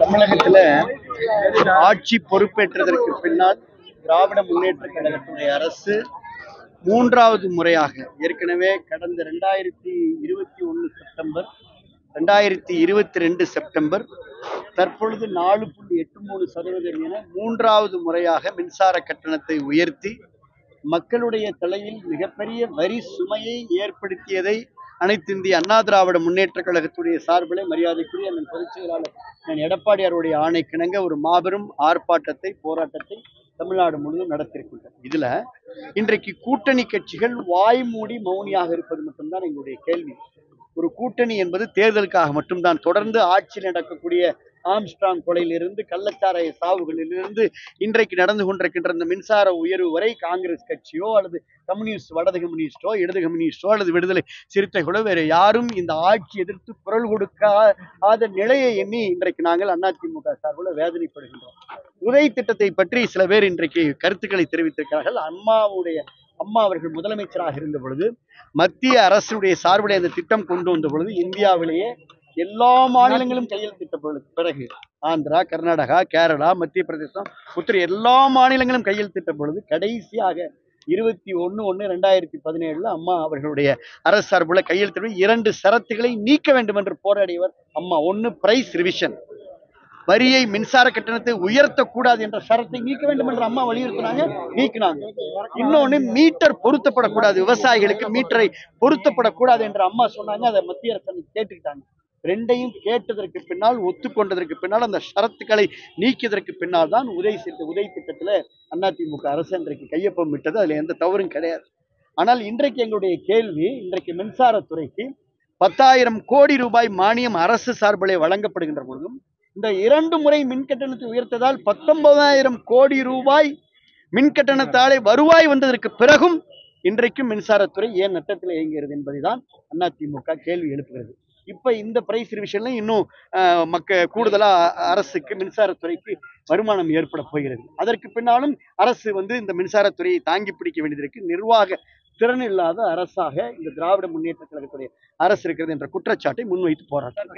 தமிழகத்துல ஆட்சி பொறுப்பேற்றதற்கு பின்னால் திராவிட முன்னேற்ற கழகத்துடைய அரசு மூன்றாவது முறையாக ஏற்கனவே கடந்த ரெண்டாயிரத்தி இருபத்தி ஒன்று செப்டம்பர் ரெண்டாயிரத்தி இருபத்தி ரெண்டு செப்டம்பர் தற்பொழுது நாலு புள்ளி எட்டு மூணு சதவீதம் என மூன்றாவது முறையாக மின்சார கட்டணத்தை உயர்த்தி மக்களுடைய தலையில் மிகப்பெரிய வரி சுமையை ஏற்படுத்தியதை அனைத்து இந்திய அண்ணா திராவிட முன்னேற்ற கழகத்துடைய சார்பிலே மரியாதைக்குரிய அந்த பொதுச் செயலாளர் நான் எடப்பாடியாருடைய ஆணைக்கிணங்க ஒரு மாபெரும் ஆர்ப்பாட்டத்தை போராட்டத்தை தமிழ்நாடு முழுவதும் நடத்தியிருக்கின்றன இதுல இன்றைக்கு கூட்டணி கட்சிகள் வாய் மூடி மௌனியாக இருப்பது மட்டும்தான் எங்களுடைய கேள்வி ஒரு கூட்டணி என்பது தேர்தலுக்காக மட்டும்தான் தொடர்ந்து ஆட்சியில் நடக்கக்கூடிய ஆம்ஸ்ட்ராங் கொலையிலிருந்து கள்ளச்சாராய சாவுகளிலிருந்து இன்றைக்கு நடந்து கொண்டிருக்கின்ற இந்த மின்சார உயர்வு வரை காங்கிரஸ் கட்சியோ அல்லது கம்யூனிஸ்ட் வடது கம்யூனிஸ்டோ இடது கம்யூனிஸ்டோ அல்லது விடுதலை சிறுத்தைகளோ வேறு யாரும் இந்த ஆட்சி எதிர்த்து குரல் கொடுக்காத நிலையை எண்ணி இன்றைக்கு நாங்கள் அதிமுக சார்பில் வேதனைப்படுகின்றோம் உதய் திட்டத்தை பற்றி சில பேர் இன்றைக்கு கருத்துக்களை தெரிவித்திருக்கிறார்கள் அம்மாவுடைய அம்மா அவர்கள் முதலமைச்சராக இருந்த பொழுது மத்திய அரசுடைய சார்பில் அந்த திட்டம் கொண்டு வந்த பொழுது இந்தியாவிலேயே எல்லா மாநிலங்களும் கையெழுத்திட்ட பொழுது பிறகு ஆந்திரா கர்நாடகா கேரளா மத்திய பிரதேசம் உத்தர எல்லா மாநிலங்களும் கையெழுத்திட்ட பொழுது கடைசியாக இருபத்தி ஒன்று ஒன்று ரெண்டாயிரத்தி பதினேழுல அம்மா அவர்களுடைய அரசு சார்புள்ள கையெழுத்து இரண்டு சரத்துகளை நீக்க வேண்டும் என்று போராடியவர் அம்மா ஒன்று பிரைஸ் ரிவிஷன் வரியை மின்சார கட்டணத்தை உயர்த்தக்கூடாது என்ற சரத்தை நீக்க வேண்டும் என்று அம்மா வலியுறுத்தினாங்க நீக்கினாங்க இன்னொன்னு மீட்டர் பொருத்தப்படக்கூடாது விவசாயிகளுக்கு மீட்டரை பொருத்தப்படக்கூடாது என்று அம்மா சொன்னாங்க அதை மத்திய அரசு அன்னைக்கு கேட்டுக்கிட்டாங்க ரெண்டையும் கேட்டதற்கு பின்னால் ஒத்துக்கொண்டதற்கு பின்னால் அந்த ஷரத்துக்களை நீக்கியதற்கு பின்னால் தான் உதய் திட்ட உதய் திட்டத்துல அதிமுக அரசு இன்றைக்கு கையொப்பம் விட்டது அதுல எந்த தவறும் கிடையாது ஆனால் இன்றைக்கு எங்களுடைய கேள்வி இன்றைக்கு மின்சாரத்துறைக்கு பத்தாயிரம் கோடி ரூபாய் மானியம் அரசு சார்பிலே வழங்கப்படுகின்ற பொழுதும் இந்த இரண்டு முறை மின் கட்டணத்தை உயர்த்ததால் பத்தொன்பதாயிரம் கோடி ரூபாய் மின் கட்டணத்தாலே வருவாய் வந்ததற்கு பிறகும் இன்றைக்கும் மின்சாரத்துறை ஏன் நட்டத்தில் இயங்குகிறது என்பதை தான் அதிமுக கேள்வி எழுப்புகிறது இப்ப இந்த பிரைஸ் ரிவிஷன்ல இன்னும் ஆஹ், மக்க கூடுதலா அரசுக்கு மின்சாரத்துறைக்கு வருமானம் ஏற்பட போகிறது அதற்கு பின்னாலும் அரசு வந்து இந்த மின்சாரத்துறையை தாங்கி பிடிக்க வேண்டியது இருக்கு நிர்வாக திறன் இல்லாத அரசாக இந்த திராவிட முன்னேற்ற கழகத்துடைய அரசு இருக்கிறது என்ற குற்றச்சாட்டை முன்வைத்து போராட்டம்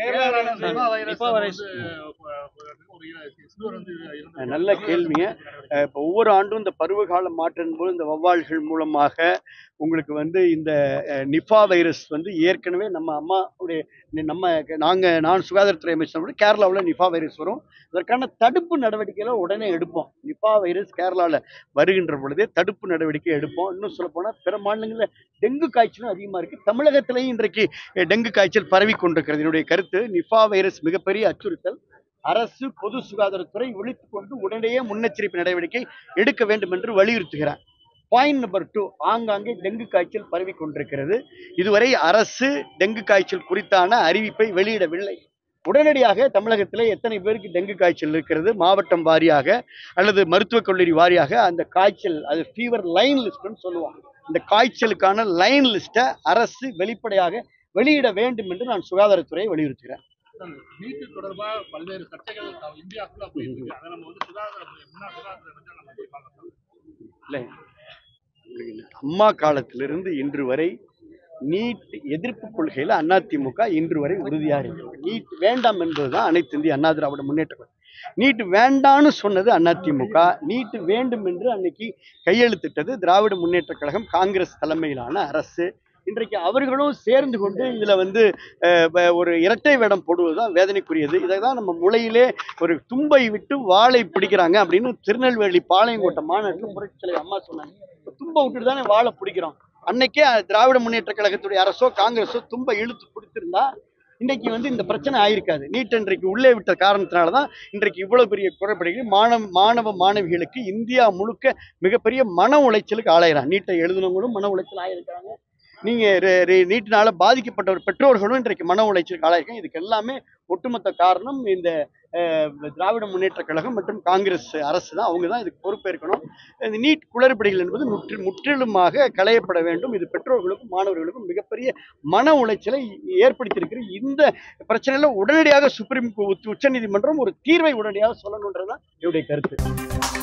நல்ல கேள்விங்க அஹ் இப்போ ஒவ்வொரு ஆண்டும் இந்த பருவகால மாற்றின் போது இந்த வௌவால்கள் மூலமாக உங்களுக்கு வந்து இந்த அஹ், நிஃபா வைரஸ் வந்து ஏற்கனவே நம்ம அம்மாவுடைய நி- நம்ம நாங்க நான் சுகாதாரத்துறை அமைச்சர் கேரளாவில் நிஃபா வைரஸ் வரும் அதற்கான தடுப்பு நடவடிக்கைகளை உடனே எடுப்போம் நிஃபா வைரஸ் கேரளாவில் வருகின்ற பொழுதே தடுப்பு நடவடிக்கை எடுப்போம் இன்னும் சொல்ல போனால் பிற மாநிலங்களில் டெங்கு காய்ச்சலும் அதிகமாக இருக்கு தமிழகத்திலையும் இன்றைக்கு அஹ், டெங்கு காய்ச்சல் பரவி கொண்டிருக்கிறது என்னுடைய கருத்து நிஃபா வைரஸ் மிகப்பெரிய அச்சுறுத்தல் அரசு பொது சுகாதாரத்துறை விழித்துக் கொண்டு உடனடியே முன்னெச்சரிப்பு நடவடிக்கை எடுக்க வேண்டும் என்று வலியுறுத்துகிறார் பாயிண்ட் நம்பர் டூ ஆங்காங்கே டெங்கு காய்ச்சல் பரவி கொண்டிருக்கிறது இதுவரை அரசு டெங்கு காய்ச்சல் குறித்தான அறிவிப்பை வெளியிடவில்லை உடனடியாக தமிழகத்தில் எத்தனை பேருக்கு டெங்கு காய்ச்சல் இருக்கிறது மாவட்டம் வாரியாக அல்லது மருத்துவக் கல்லூரி வாரியாக அந்த காய்ச்சல் அது ஃபீவர் லைன் லிஸ்ட்னு சொல்லுவோம் இந்த காய்ச்சலுக்கான லைன் லிஸ்ட்டை அரசு வெளிப்படையாக வெளியிட வேண்டும் என்று நான் சுகாதாரத்துறையை வலியுறுத்துகிறேன் நீட்டு தொடர்பா பல்வேறு சர்ச்சைகள் இந்தியாக்குள்ள போயிட்டு இருக்கு அதை நம்ம வந்து சுகாதார முன்னாள் சுகாதார அமைச்சர் நம்ம போய் பார்க்கலாம் இல்லை அம்மா காலத்திலிருந்து இன்று வரை நீட் எதிர்ப்பு கொள்கையில் அதிமுக இன்று வரை உறுதியாக இருக்கு நீட் வேண்டாம் என்பதுதான் அனைத்து இந்திய அண்ணா திராவிட முன்னேற்ற கழகம் நீட் வேண்டான்னு சொன்னது அதிமுக நீட் வேண்டும் என்று அன்னைக்கு கையெழுத்திட்டது திராவிட முன்னேற்ற கழகம் காங்கிரஸ் தலைமையிலான அரசு இன்றைக்கு அவர்களும் சேர்ந்து கொண்டு இதுல வந்து அஹ், வ- ஒரு இரட்டை வேடம் போடுவதுதான் வேதனைக்குரியது இதை தான் நம்ம முளையிலே ஒரு தும்பை விட்டு வாளை பிடிக்கிறாங்க அப்படின்னு திருநெல்வேலி பாளையங்கோட்டை மாநாட்டில் புரட்சி தலைவர் அம்மா சொன்னாங்க இப்ப தும்பை விட்டுட்டு தானே வாழை பிடிக்கிறோம் அன்னைக்கே அஹ், திராவிட முன்னேற்ற கழகத்துடைய அரசோ காங்கிரஸோ தும்பை இழுத்து பிடித்திருந்தா இன்னைக்கு வந்து இந்த பிரச்சனை ஆயிருக்காது நீட் இன்றைக்கு உள்ளே விட்ட காரணத்தினால தான் இன்றைக்கு இவ்வளவு பெரிய குறைபடிகள் மாணவ மாணவ மாணவிகளுக்கு இந்தியா முழுக்க மிகப்பெரிய மன உளைச்சலுக்கு ஆளாயிறாங்க நீட்டை எழுதினவங்களும் மன உளைச்சல் ஆயிருக்காங்க நீங்க ரெ- ரெ- நீட்டினால பாதிக்கப்பட்டவர் பெற்றோர்களும் இன்றைக்கு மன உளைச்சலுக்கு ஆளாயிருக்காங்க இதுக்கு எல்லாமே ஒட்டுமொத்த காரணம் இந்த அஹ், திராவிட முன்னேற்ற கழகம் மற்றும் காங்கிரஸ் அரசு தான் அவங்க தான் இதுக்கு பொறுப்பேற்கணும் இந்த நீட் குளறுபடிகள் என்பது முற்று முற்றிலுமாக களையப்பட வேண்டும் இது பெற்றோர்களுக்கும் மாணவர்களுக்கும் மிகப்பெரிய மன உளைச்சலை ஏற்படுத்தியிருக்கிற இந்த பிரச்சனையில உடனடியாக சுப்ரீம் உச்ச நீதிமன்றம் ஒரு தீர்வை உடனடியாக சொல்லணுன்றதுதான் என்னுடைய கருத்து